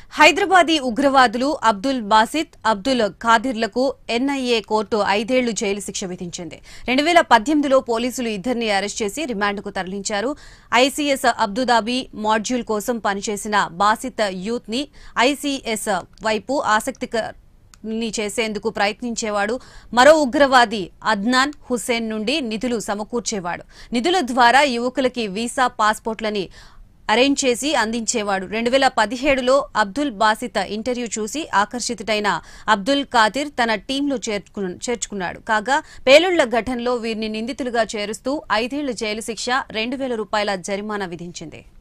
హైదరాబాదీ ఉగ్రవాదులు అబ్దుల్ బాసిత్ అబ్దుల్ ఖాదిర్లకు NIA court ఐదేళ్లు జైలు శిక్ష విధించింది రెండు వేల పద్దెనిమిదిలో పోలీసులు ఇద్దరిని అరెస్ట్ చేసి రిమాండ్కు తరలించారు ఐసీఎస్ అబ్దుదాబి మాడ్యూల్ కోసం పనిచేసిన బాసిత్ యూత్ ని ఐసీఎస్ వైపు ఆసక్తిక ని చేసేందుకు ప్రయత్నించేవాడు మరో ఉగ్రవాది అద్నాన్ హుస్సేన్ నుండి నిధులు సమకూర్చేవాడు నిధుల ద్వారా యువకులకి వీసా పాస్పోర్ట్లని అరేంజ్ చేసి అందించేవాడు రెండు వేల పదిహేడులో అబ్దుల్ బాసిత్ ఇంటర్వ్యూ చూసి ఆకర్షితుడైన అబ్దుల్ ఖాదిర్ తన టీంలో చేర్చుకు- చేర్చుకున్నాడు కాగా పేలుళ్ల ఘటనలో వీరిని నిందితులుగా చేరుస్తూ ఐదేళ్ల జైలు శిక్ష రెండు వేల రూపాయల జరిమానా విధించింది